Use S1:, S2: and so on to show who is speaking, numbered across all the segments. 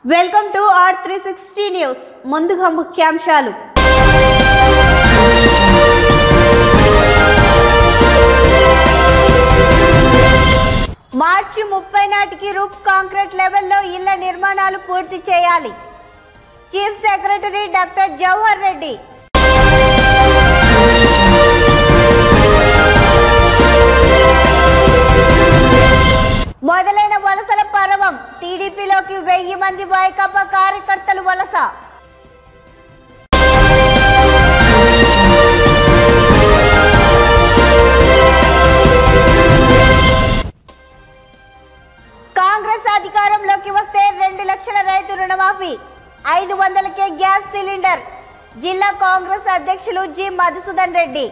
S1: Welcome to R three sixty news ముందుగా ముఖ్యాంశాలు మార్చి ముప్పై నాటికి రూప్ కాంక్రీట్ లెవెల్లో ఇళ్ల నిర్మాణాలు పూర్తి చేయాలి chief secretary doctor Jawahar Reddy మొదలైన వలసల పర్వం టీడీపీలోకి వెయ్యి మంది వైకాపా కార్యకర్తలు వలస కాంగ్రెస్ అధికారంలోకి వస్తే రెండు లక్షల రైతు రుణమాఫీ ఐదు వందలకే గ్యాస్ సిలిండర్ జిల్లా కాంగ్రెస్ అధ్యక్షులు జి మధుసూదన్ రెడ్డి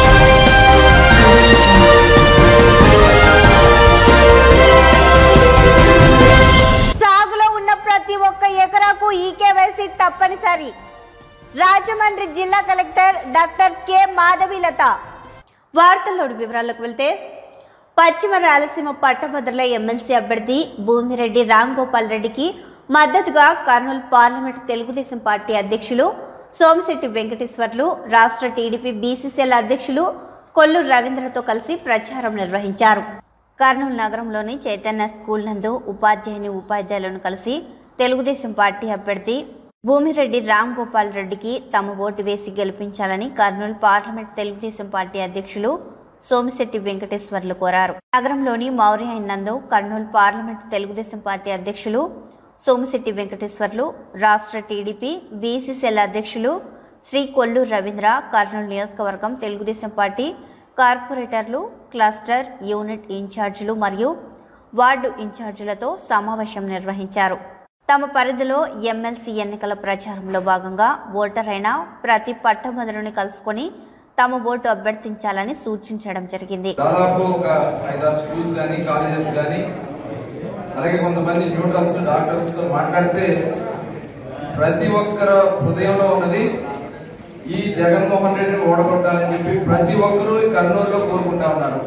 S1: సాగులో ఉన్న ప్రతి ఒక్క ఎకరాకు ఈ కేవైసీ తప్పనిసరి రాజమండ్రి జిల్లా కలెక్టర్ డాక్టర్ కె మాధవిలత వార్తల్లోని వివరాలకు వెళ్తే పశ్చిమ రాయలసీమ పట్టభద్రుల ఎమ్మెల్సీ అభ్యర్థి భూమిరెడ్డి రామ్ గోపాల్ రెడ్డికి మద్దతుగా కర్నూలు పార్లమెంట్ తెలుగుదేశం పార్టీ అధ్యక్షులు సోమశెట్టి వెంకటేశ్వర్లు రాష్ట్ర టీడీపీ బీసీసీఎల్ అధ్యక్షులు కొల్లు రవీంద్రతో కలిసి ప్రచారం నిర్వహించారు కర్నూలు నగరంలోని చైతన్య స్కూల్ నందు ఉపాధ్యాయుని ఉపాధ్యాయులను కలిసి తెలుగుదేశం పార్టీ అభ్యర్థి భూమిరెడ్డి రామ్ గోపాల్ రెడ్డికి తమ ఓటు వేసి గెలిపించాలని కర్నూలు పార్లమెంట్ తెలుగుదేశం పార్టీ అధ్యక్షులు సోమిశెట్టి వెంకటేశ్వర్లు కోరారు నగరంలోని మౌర్య నందు కర్నూలు పార్లమెంట్ తెలుగుదేశం పార్టీ అధ్యక్షులు సోమిశెట్టి వెంకటేశ్వర్లు రాష్ట్ర టీడీపీ బీసీసీఎల్ అధ్యక్షులు శ్రీ కొల్లు రవీంద్ర కర్నూలు నియోజకవర్గం తెలుగుదేశం పార్టీ కార్పొరేటర్లు క్లస్టర్ యూనిట్ ఇన్ఛార్జీలు మరియు వార్డు ఇన్ఛార్జీలతో సమావేశం నిర్వహించారు తమ పరిధిలో ఎమ్మెల్సీ ఎన్నికల ప్రచారంలో భాగంగా ఓటర్ అయిన ప్రతి పట్టభద్రుని కలుసుకొని తమ ఓటు అభ్యర్థించాలని సూచించడం జరిగింది
S2: దాదాపు ఒక ఐదారు స్కూల్స్ కానీ కాలేజెస్ కానీ అలాగే కొంతమంది న్యూట్రల్స్ డాక్టర్స్ తో మాట్లాడితే ప్రతి ఒక్కరు హృదయంలో ఉన్నది ఈ జగన్మోహన్ రెడ్డిని ఓడగొట్టాలని చెప్పి ప్రతి ఒక్కరూ ఈ కర్నూలులో కోరుకుంటా ఉన్నారు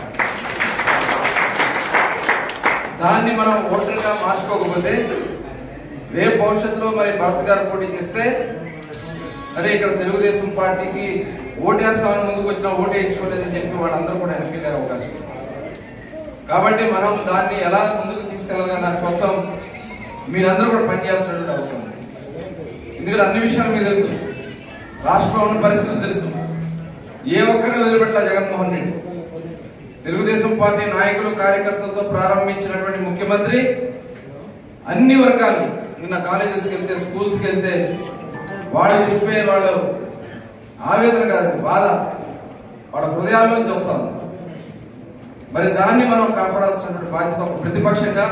S2: దాన్ని మనం ఓటర్గా మార్చుకోకపోతే రేపు భవిష్యత్తులో మరి భరత్ గారు పోటీ చేస్తే అరే ఇక్కడ తెలుగుదేశం పార్టీకి ఓటేస్తామని ముందుకు వచ్చిన ఓటు వేయించుకోలేదని చెప్పి వాళ్ళందరూ కూడా వెనక్కి వెళ్ళే అవకాశం ఉంది. కాబట్టి మనం దాన్ని ఎలా ముందుకు తీసుకెళ్ళాలనే దానికోసం మీరందరూ కూడా పనిచేయాల్సినటువంటి అవసరం ఉంది ఎందుకంటే అన్ని విషయాలు మీకు తెలుసు రాష్ట్రంలో ఉన్న పరిస్థితులు తెలుసు ఏ ఒక్కరిని వదిలిపెట్టలే జగన్మోహన్ రెడ్డి తెలుగుదేశం పార్టీ నాయకులు కార్యకర్తలతో ప్రారంభించినటువంటి ముఖ్యమంత్రి అన్ని వర్గాలు నిన్న కాలేజెస్కి వెళ్తే స్కూల్స్కి వెళ్తే వాళ్ళు చెప్పే వాళ్ళు ఆవేదన కాదు బాధ వాళ్ళ హృదయాల్లోంచి వస్తాం మరి దాన్ని మనం కాపాడాల్సినటువంటి బాధ్యత ఒక ప్రతిపక్షంగా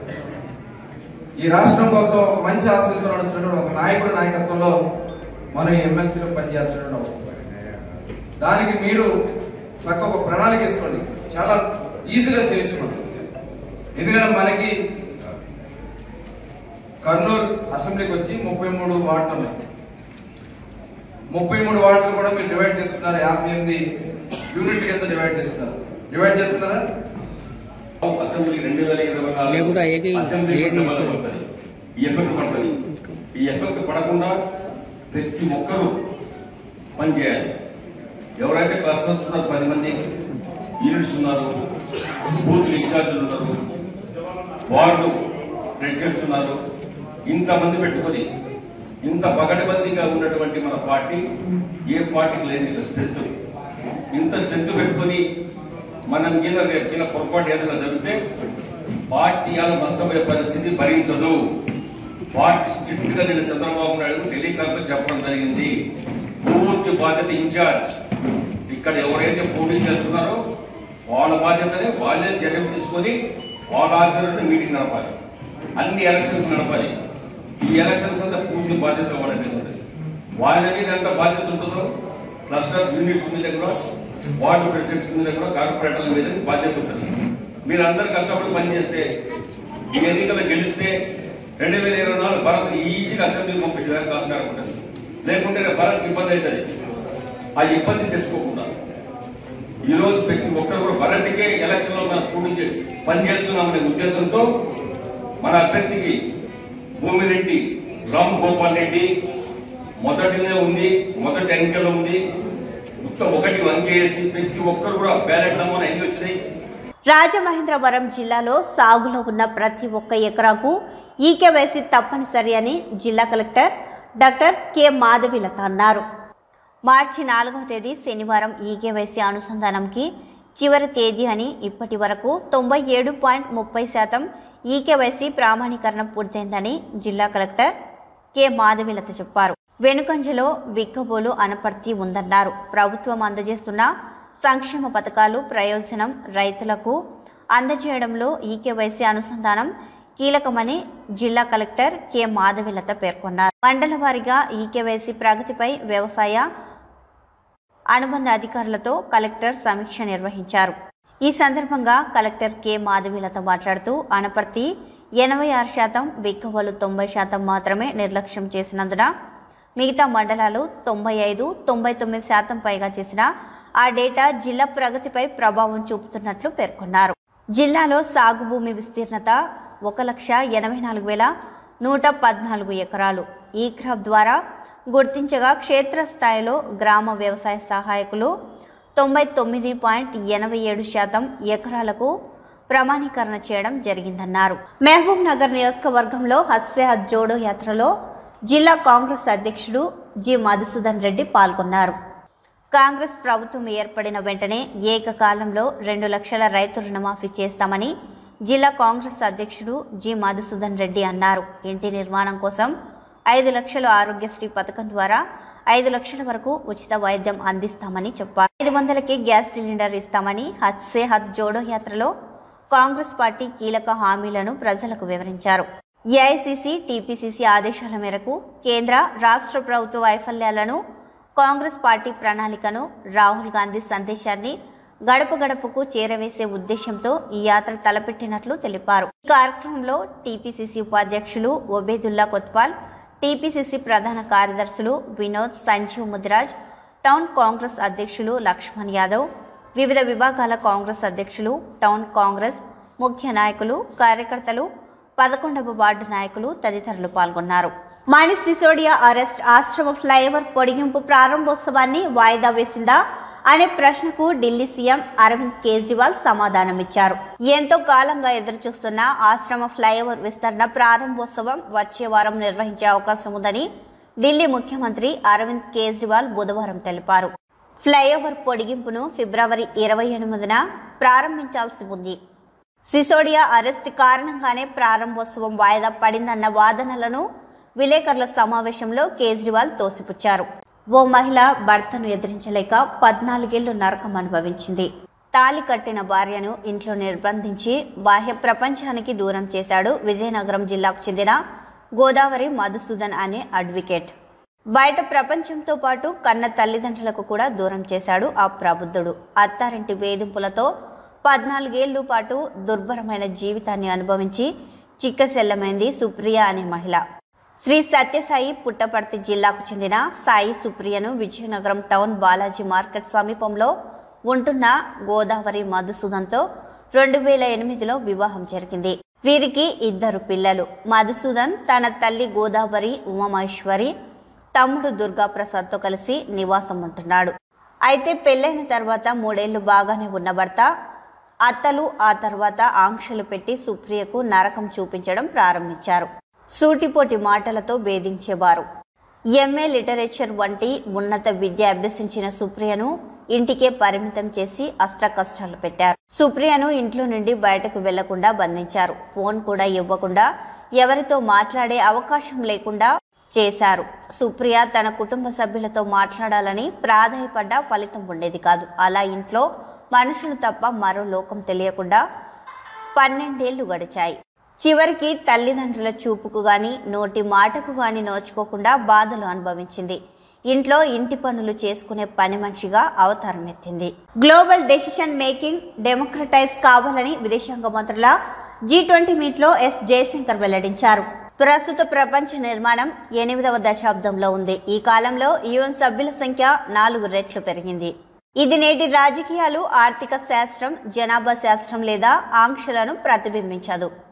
S2: ఈ రాష్ట్రం కోసం ఒక మంచి ఆశలతో నడుస్తున్నటువంటి ఒక నాయకుడి నాయకత్వంలో మనం ఈ ఎమ్మెల్సీలో పనిచేస్తున్నటువంటి అవసరం దానికి మీరు చక్కగా ఒక ప్రణాళిక వేసుకోండి చాలా ఈజీగా చేయొచ్చు మనం ఎందుకంటే మనకి కర్నూలు అసెంబ్లీకి వచ్చి ముప్పై మూడు వార్డులు ఉన్నాయి ముప్పై మూడు వార్డులు కూడా మీరు డివైడ్ చేసుకున్నారు యాభై ఎనిమిది యూనిట్ కింద డివైడ్ చేసుకున్నారు డివైడ్ చేసుకున్నారా
S3: అసెంబ్లీ రెండు వేల ఇరవై
S4: లేకుండా ఏది-
S3: నాలుగు అసెంబ్లీ
S4: ఏది
S3: కూడా
S4: ఇస్తారు?
S3: పడుతుంది. ఈ ఎఫెక్ట్ పడుతుంది ఈ ఎఫెక్ట్ పడకుండా ప్రతి ఒక్కరూ పనిచేయాలి ఎవరైతే క్లస్టర్స్ ఉన్నారు పది మంది యూనిట్స్ ఉన్నారు బూత్ ఇన్ఛార్జీలు ఉన్నారు వార్డు ప్రెసిడెంట్స్ ఉన్నారు ఇంతమంది పెట్టుకొని ఇంత పగడబందీగా ఉన్నటువంటి మన పార్టీ ఏ పార్టీకి లేని ఇంత స్ట్రెంత్ ఇంత స్ట్రెంత్ పెట్టుకొని మనం మీద రేపు మీద పొరపాటు ఏదైనా జరిగితే పార్టీ అలా నష్టపోయే పరిస్థితి భరించదు పార్టీ స్ట్రిక్ట్ గా నేను చంద్రబాబు నాయుడు టెలికాన్ఫరెన్స్ చెప్పడం జరిగింది పూర్తి బాధ్యత ఇన్ఛార్జ్ ఇక్కడ ఎవరైతే పోటీ చేస్తున్నారో వాళ్ళ బాధ్యతనే వాళ్ళే చర్యలు తీసుకొని వాళ్ళ ఆధ్వర్యంలో మీటింగ్ నడపాలి అన్ని ఎలక్షన్స్ నడపాలి ఈ ఎలక్షన్స్ అంతా పూర్తి బాధ్యత వాళ్ళకి ఉంటుంది వాళ్ళ మీద ఎంత బాధ్యత ఉంటుందో క్లస్టర్స్ యూనిట్స్ మీద కూడా వార్డు ప్రెసిడెంట్స్ మీద కూడా కార్పొరేటర్ల మీద బాధ్యత ఉంటుంది మీరు అందరు కష్టపడి పనిచేస్తే ఈ ఎన్నికలు గెలిస్తే రెండు వేల ఇరవై నాలుగు భారత్ ఈజీగా అసెంబ్లీకి పంపించడానికి ఆస్కారం ఉంటుంది లేకుంటే రేపు భారత్ ఇబ్బంది అవుతుంది ఆ ఇబ్బంది తెచ్చుకోకుండా ఈ రోజు ప్రతి ఒక్కరు కూడా భరత్కే ఎలక్షన్ లో మనం పోటీ చే- పనిచేస్తున్నామనే ఉద్దేశంతో మన అభ్యర్థికి భూమిరెడ్డి రామ్ గోపాల్ రెడ్డి మొదటినే ఉంది మొదటి అంకెలో ఉంది మొత్తం ఒకటి అంకేసి ప్రతి ఒక్కరు కూడా బ్యాలెట్ నమూనా ఎన్ని వచ్చినాయి
S1: రాజమహేంద్రవరం జిల్లాలో సాగులో ఉన్న ప్రతి ఒక్క ఎకరాకు ఈకేవైసీ తప్పనిసరి అని జిల్లా కలెక్టర్ డాక్టర్ కె మాధవిలత అన్నారు మార్చి నాలుగవ తేదీ శనివారం ఈకేవైసీ అనుసంధానంకి చివరి తేదీ అని ఇప్పటి వరకు తొంభై ఏడు పాయింట్ ముప్పై శాతం ఈకేవైసీ ప్రామాణీకరణ పూర్తయిందని జిల్లా కలెక్టర్ కె మాధవిలత చెప్పారు వెనుకంజలో బిక్కబోలు అనపర్తి ఉందన్నారు ప్రభుత్వం అందజేస్తున్న సంక్షేమ పథకాలు ప్రయోజనం రైతులకు అందజేయడంలో ఈకేవైసీ అనుసంధానం కీలకమని జిల్లా కలెక్టర్ కె మాధవిలత పేర్కొన్నారు మండల వారీగా ఈకేవైసీ ప్రగతిపై వ్యవసాయ అనుబంధ అధికారులతో కలెక్టర్ సమీక్ష నిర్వహించారు ఈ సందర్భంగా కలెక్టర్ కె మాధవిలత మాట్లాడుతూ అనపర్తి ఎనభై ఆరు శాతం బిక్కవలు తొంభై శాతం మాత్రమే నిర్లక్ష్యం చేసినందున మిగతా మండలాలు తొంభై ఐదు తొంభై తొమ్మిది శాతం పైగా చేసిన ఆ డేటా జిల్లా ప్రగతిపై ప్రభావం చూపుతున్నట్లు పేర్కొన్నారు జిల్లాలో సాగు భూమి విస్తీర్ణత ఒక లక్ష ఎనభై నాలుగు వేల నూట పద్నాలుగు ఎకరాలు ఈ క్రాప్ ద్వారా గుర్తించగా క్షేత్రస్థాయిలో గ్రామ వ్యవసాయ సహాయకులు తొంభై తొమ్మిది పాయింట్ ఎనభై ఏడు శాతం ఎకరాలకు ప్రమాణీకరణ చేయడం జరిగిందన్నారు మహబూబ్ నగర్ నియోజకవర్గంలో హత్సే హత్ జోడో యాత్రలో జిల్లా కాంగ్రెస్ అధ్యక్షుడు జి మధుసూదన్ రెడ్డి పాల్గొన్నారు కాంగ్రెస్ ప్రభుత్వం ఏర్పడిన వెంటనే ఏకకాలంలో రెండు లక్షల రైతు రుణమాఫీ చేస్తామని జిల్లా కాంగ్రెస్ అధ్యక్షుడు జి మధుసూదన్ రెడ్డి అన్నారు ఇంటి నిర్మాణం కోసం ఐదు లక్షల ఆరోగ్యశ్రీ పథకం ద్వారా ఐదు లక్షల వరకు ఉచిత వైద్యం అందిస్తామని చెప్పారు ఐదు వందలకి గ్యాస్ సిలిండర్ ఇస్తామని హత్ సే హత్ జోడో యాత్రలో కాంగ్రెస్ పార్టీ కీలక హామీలను ప్రజలకు వివరించారు ఏఐసిసి టీపీసీసీ ఆదేశాల మేరకు కేంద్ర రాష్ట్ర ప్రభుత్వ వైఫల్యాలను కాంగ్రెస్ పార్టీ ప్రణాళికను రాహుల్ గాంధీ సందేశాన్ని గడప గడపకు చేరవేసే ఉద్దేశంతో ఈ యాత్ర తలపెట్టినట్లు తెలిపారు ఈ కార్యక్రమంలో టీపీసీసీ ఉపాధ్యక్షులు ఒబేదుల్లా కొత్వాల్ టీపీసీసీ ప్రధాన కార్యదర్శులు వినోద్ సంజీవ్ ముదిరాజ్ టౌన్ కాంగ్రెస్ అధ్యక్షులు లక్ష్మణ్ యాదవ్ వివిధ విభాగాల కాంగ్రెస్ అధ్యక్షులు టౌన్ కాంగ్రెస్ ముఖ్య నాయకులు కార్యకర్తలు పదకొండవ వార్డు నాయకులు తదితరులు పాల్గొన్నారు మనీష్ సిసోడియా అరెస్ట్ ఆశ్రమ ఫ్లైఓవర్ పొడిగింపు ప్రారంభోత్సవాన్ని వాయిదా వేసిందా అనే ప్రశ్నకు ఢిల్లీ సీఎం అరవింద్ కేజ్రీవాల్ సమాధానమిచ్చారు ఎంతో కాలంగా ఎదురుచూస్తున్న ఆశ్రమ ఫ్లైఓవర్ విస్తరణ ప్రారంభోత్సవం వచ్చే వారం నిర్వహించే అవకాశం ఉందని ఢిల్లీ ముఖ్యమంత్రి అరవింద్ కేజ్రీవాల్ బుధవారం తెలిపారు ఫ్లైఓవర్ పొడిగింపును ఫిబ్రవరి ఇరవై ఎనిమిదిన ప్రారంభించాల్సి ఉంది సిసోడియా అరెస్ట్ కారణంగానే ప్రారంభోత్సవం వాయిదా పడిందన్న వాదనలను విలేకరుల సమావేశంలో కేజ్రీవాల్ తోసిపుచ్చారు ఓ మహిళ భర్తను ఎదిరించలేక పద్నాలుగేళ్లు నరకం అనుభవించింది తాలి కట్టిన భార్యను ఇంట్లో నిర్బంధించి బాహ్య ప్రపంచానికి దూరం చేశాడు విజయనగరం జిల్లాకు చెందిన గోదావరి మధుసూదన్ అనే అడ్వకేట్ బయట ప్రపంచంతో పాటు కన్న తల్లిదండ్రులకు కూడా దూరం చేశాడు ఆ ప్రబుద్ధుడు అత్తారింటి వేధింపులతో పద్నాలుగేళ్లు పాటు దుర్భరమైన జీవితాన్ని అనుభవించి చిక్కశెల్లమైంది సుప్రియ అనే మహిళ శ్రీ సత్యసాయి పుట్టపర్తి జిల్లాకు చెందిన సాయి సుప్రియను విజయనగరం టౌన్ బాలాజీ మార్కెట్ సమీపంలో ఉంటున్న గోదావరి మధుసూదన్తో రెండు వేల ఎనిమిదిలో వివాహం జరిగింది వీరికి ఇద్దరు పిల్లలు మధుసూదన్ తన తల్లి గోదావరి ఉమామహేశ్వరి తమ్ముడు దుర్గాప్రసాద్తో కలిసి నివాసం ఉంటున్నాడు అయితే పెళ్ళైన తర్వాత మూడేళ్లు బాగానే ఉన్న భర్త అత్తలు ఆ తర్వాత ఆంక్షలు పెట్టి సుప్రియకు నరకం చూపించడం ప్రారంభించారు సూటిపోటి మాటలతో వేధించేవారు ఎంఏ లిటరేచర్ వంటి ఉన్నత విద్య అభ్యసించిన సుప్రియను ఇంటికే పరిమితం చేసి అష్టకష్టాలు పెట్టారు సుప్రియను ఇంట్లో నుండి బయటకు వెళ్లకుండా బంధించారు ఫోన్ కూడా ఇవ్వకుండా ఎవరితో మాట్లాడే అవకాశం లేకుండా చేశారు సుప్రియ తన కుటుంబ సభ్యులతో మాట్లాడాలని ప్రాధాయపడ్డా ఫలితం ఉండేది కాదు అలా ఇంట్లో మనుషులు తప్ప మరో లోకం తెలియకుండా పన్నెండేళ్లు గడిచాయి చివరికి తల్లిదండ్రుల చూపుకు గాని నోటి మాటకు గాని నోచుకోకుండా బాధలు అనుభవించింది ఇంట్లో ఇంటి పనులు చేసుకునే పని మనిషిగా అవతారం ఎత్తింది గ్లోబల్ డెసిషన్ మేకింగ్ డెమోక్రటైజ్ కావాలని విదేశాంగ మంత్రుల జీ ట్వంటీ మీట్లో ఎస్ జయశంకర్ వెల్లడించారు ప్రస్తుత ప్రపంచ నిర్మాణం ఎనిమిదవ దశాబ్దంలో ఉంది ఈ కాలంలో యుఎన్ సభ్యుల సంఖ్య నాలుగు రెట్లు పెరిగింది ఇది నేటి రాజకీయాలు ఆర్థిక శాస్త్రం జనాభా శాస్త్రం లేదా ఆంక్షలను ప్రతిబింబించదు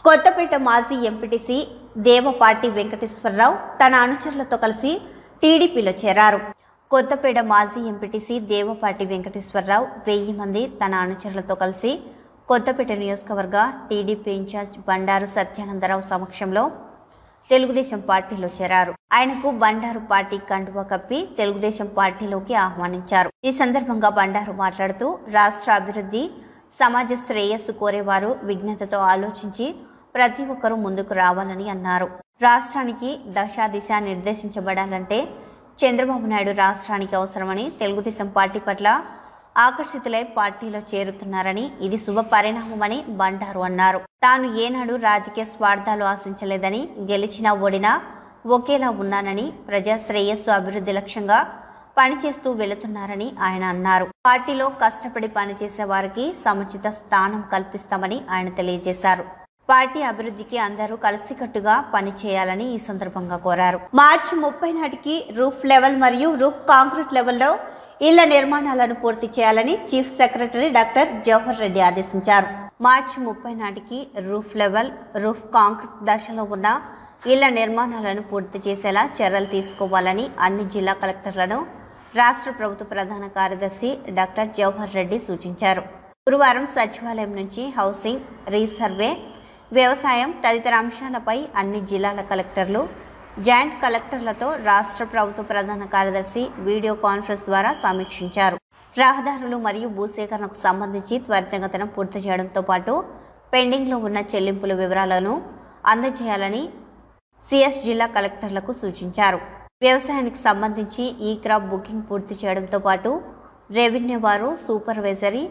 S1: కొత్తపేట మాజీ ఎంపీటీసీ దేవపాటి వెంకటేశ్వరరావు తన అనుచరులతో కలిసి టీడీపీలో చేరారు కొత్తపేట మాజీ ఎంపీటీసీ దేవపాటి వెంకటేశ్వరరావు వెయ్యి మంది తన అనుచరులతో కలిసి కొత్తపేట నియోజకవర్గ టీడీపీ ఇన్ఛార్జ్ బండారు సత్యానందరావు సమక్షంలో తెలుగుదేశం పార్టీలో చేరారు ఆయనకు బండారు పార్టీ కండువా కప్పి తెలుగుదేశం పార్టీలోకి ఆహ్వానించారు ఈ సందర్భంగా బండారు మాట్లాడుతూ రాష్ట్ర అభివృద్ధి సమాజ శ్రేయస్సు కోరేవారు విజ్ఞతతో ఆలోచించి ప్రతి ఒక్కరూ ముందుకు రావాలని అన్నారు రాష్ట్రానికి దశా దిశ నిర్దేశించబడాలంటే చంద్రబాబు నాయుడు రాష్ట్రానికి అవసరమని తెలుగుదేశం పార్టీ పట్ల ఆకర్షితులై పార్టీలో చేరుతున్నారని ఇది శుభ పరిణామమని బండారు అన్నారు తాను ఏనాడు రాజకీయ స్వార్థాలు ఆశించలేదని గెలిచినా ఓడినా ఒకేలా ఉన్నానని ప్రజా శ్రేయస్సు అభివృద్ధి లక్ష్యంగా పనిచేస్తూ వెళుతున్నారని ఆయన అన్నారు పార్టీలో కష్టపడి పనిచేసే వారికి సముచిత స్థానం కల్పిస్తామని ఆయన తెలియజేశారు పార్టీ అభివృద్ధికి అందరూ కలిసికట్టుగా పనిచేయాలని ఈ సందర్భంగా కోరారు మార్చి ముప్పై నాటికి రూఫ్ లెవెల్ మరియు రూఫ్ కాంక్రీట్ లెవెల్లో ఇళ్ల నిర్మాణాలను పూర్తి చేయాలని chief secretary doctor Jawahar Reddy ఆదేశించారు మార్చి ముప్పై నాటికి రూఫ్ లెవెల్ రూఫ్ కాంక్రీట్ దశలో ఉన్న ఇళ్ల నిర్మాణాలను పూర్తి చేసేలా చర్యలు తీసుకోవాలని అన్ని జిల్లా కలెక్టర్లను రాష్ట్ర ప్రభుత్వ ప్రధాన కార్యదర్శి డాక్టర్ జవహర్ రెడ్డి సూచించారు గురువారం సచివాలయం నుంచి హౌసింగ్ రీసర్వే వ్యవసాయం తదితర అంశాలపై అన్ని జిల్లాల కలెక్టర్లు జాయింట్ కలెక్టర్లతో రాష్ట్ర ప్రభుత్వ ప్రధాన కార్యదర్శి వీడియో కాన్ఫరెన్స్ ద్వారా సమీక్షించారు రహదారులు మరియు భూసేకరణకు సంబంధించి త్వరితగతిన పూర్తి చేయడంతో పాటు పెండింగ్లో ఉన్న చెల్లింపుల వివరాలను అందజేయాలని సిఎస్ జిల్లా కలెక్టర్లకు సూచించారు వ్యవసాయానికి సంబంధించి ఈ క్రాప్ బుకింగ్ పూర్తి చేయడంతో పాటు రెవెన్యూ వారు సూపర్వైజరీ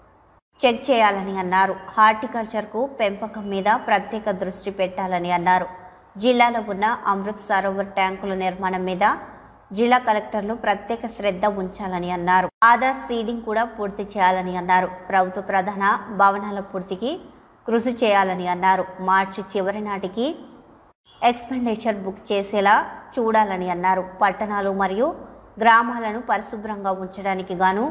S1: చెక్ చేయాలని అన్నారు హార్టికల్చర్కు పెంపకం మీద ప్రత్యేక దృష్టి పెట్టాలని అన్నారు జిల్లాలో ఉన్న అమృత్ సరోవర్ ట్యాంకుల నిర్మాణం మీద జిల్లా కలెక్టర్లు ప్రత్యేక శ్రద్ధ ఉంచాలని అన్నారు ఆధార్ సీడింగ్ కూడా పూర్తి చేయాలని అన్నారు ప్రభుత్వ ప్రధాన భవనాల పూర్తికి కృషి చేయాలని అన్నారు మార్చి చివరి నాటికి ఎక్స్పెండిచర్ బుక్ చేసేలా చూడాలని అన్నారు పట్టణాలు మరియు గ్రామాలను పరిశుభ్రంగా ఉంచడానికి గాను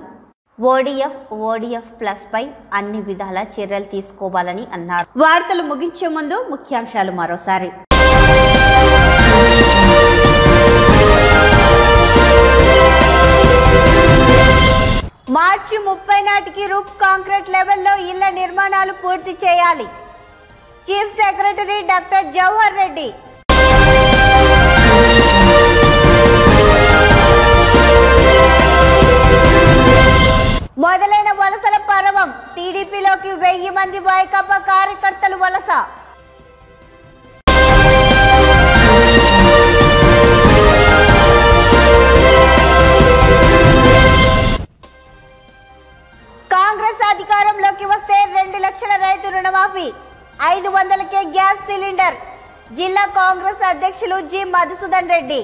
S1: ఓడిఎఫ్ ఓడిఎఫ్ ప్లస్ పై అన్ని విధాల చర్యలు తీసుకోవాలని అన్నారు వార్తలు ముగించే ముందు ముఖ్యాంశాలు మరోసారి మార్చి ముప్పై నాటికి రూప్ కాంక్రీట్ లెవెల్లో ఇళ్ల నిర్మాణాలు పూర్తి చేయాలి chief secretary doctor Jawahar Reddy మొదలైన వలసల పర్వం టీడీపీలోకి వెయ్యి మంది వైకాపా కార్యకర్తలు వలస కాంగ్రెస్ అధికారంలోకి వస్తే రెండు లక్షల రైతు రుణమాఫీ ఐదు వందలకే గ్యాస్ సిలిండర్ జిల్లా కాంగ్రెస్ అధ్యక్షులు జి మధుసూదన్ రెడ్డి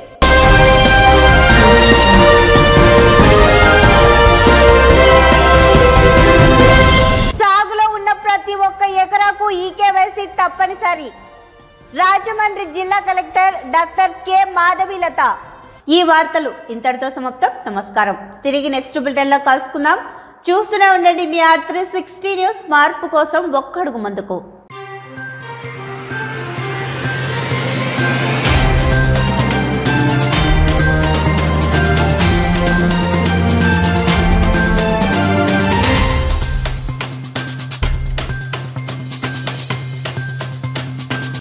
S1: సాగులో ఉన్న ప్రతి ఒక్క ఎకరాకు ఈ కేవైసీ తప్పనిసరి రాజమండ్రి జిల్లా కలెక్టర్ డాక్టర్ కె మాధవిలత ఈ వార్తలు ఇంతటితో సమాప్తం నమస్కారం తిరిగి నెక్స్ట్ బులెటిన్లో కలుసుకుందాం చూస్తూనే ఉండండి మీ ఆర్ త్రీ సిక్స్టీ న్యూస్ మార్పు కోసం ఒక్కడుగు ముందుకు